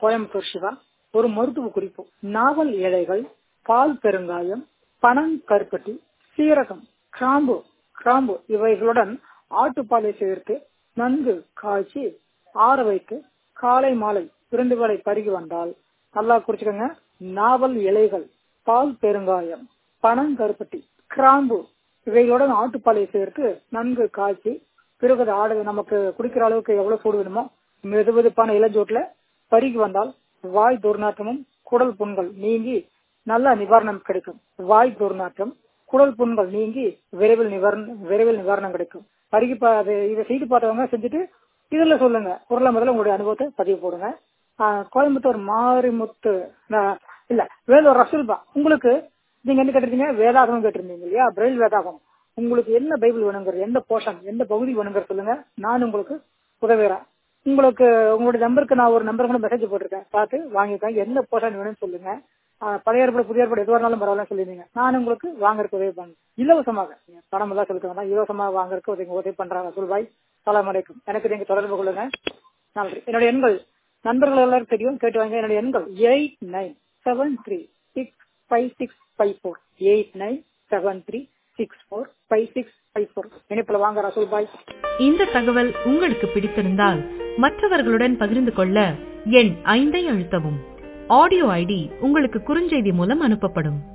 கோயம்புத்தூர் சிவா ஒரு மருத்துவ குறிப்பு நாவல் இலைகள் பால் பெருங்காயம் பனம் கருப்பட்டி சீரகம் கிராம்பு கிராம்பு இவைகளுடன் ஆட்டுப்பாலை சேர்த்து நன்கு காய்ச்சி ஆற வைத்து காலை மாலை இரண்டு வேளை பருகி வந்தால் நல்லா குறிச்சுக்கோங்க நாவல் இலைகள் பால் பெருங்காயம் பனம் கருப்பட்டி கிராம்பு இவைகளுடன் ஆட்டுப்பாலை சேர்த்து நன்கு காய்ச்சி பிறகு அது ஆடு நமக்கு குடிக்கிற அளவுக்கு எவ்வளவு சூடு வேணுமோ மெது வெதுப்பான இளஞ்சோட்டுல பருகி வந்தால் வாய் துர்நாற்றமும் குடல் புண்கள் நீங்கி நல்ல நிவாரணம் கிடைக்கும் வாய் துர்நாற்றம் குடல் புண்கள் நீங்கி விரைவில் நிவாரணம் விரைவில் நிவாரணம் கிடைக்கும் பருகி பா- அது இதை செய்து பார்த்தவங்க செஞ்சுட்டு இதுல சொல்லுங்க குரல முதல்ல உங்களுடைய அனுபவத்தை பதிவு போடுங்க ஆஹ் கோயம்புத்தூர் மாரிமுத்து நான் இல்ல வேலூர் ரசூல்பா உங்களுக்கு நீங்க என்ன கேட்டிருந்தீங்க வேதாகமம் கேட்டிருந்தீங்க இல்லையா பிரெயில் வேதாகம் உங்களுக்கு என்ன பைபிள் வேணுங்கிறது எந்த போர்ஷன் எந்த பகுதி வேணுங்கிறது சொல்லுங்க நான் உங்களுக்கு உதவுறேன் உங்களுக்கு உங்களுடைய நம்பருக்கு நான் ஒரு நம்பர் கூட மெசேஜ் போட்டிருக்கேன் பார்த்து வாங்கிக்கோங்க என்ன போர்ஷன் வேணும்னு சொல்லுங்க ஆஹ் பழைய ஏற்பாடு புதிய ஏற்பாடு எதுவாக இருந்தாலும் பரவாயில்ல சொல்லிருந்தீங்க நான் உங்களுக்கு வாங்குறதுக்கு உதவி பண்ணேன் இலவசமாக பணம் எல்லாம் செலுத்த வேண்டாம் இலவசமாக வாங்குறதுக்கு உதவி உதவி பண்றாங்க சொல்வாய் சலாம் அலைக்கும் எனக்கு நீங்க தொடர்பு கொள்ளுங்க நன்றி என்னுடைய எண்கள் நண்பர்கள் எல்லாரும் தெரியும் கேட்டு வாங்க என்னுடைய எண்கள் eight nine seven three six five six five four eight nine seven three six four five six five four இணைப்புல வாங்க ரசூல் பாய் இந்த தகவல் உங்களுக்கு பிடித்திருந்தால் மற்றவர்களுடன் பகிர்ந்து கொள்ள எண் ஐந்தை அழுத்தவும் ஆடியோ ஐடி உங்களுக்கு குறுஞ்செய்தி மூலம் அனுப்பப்படும்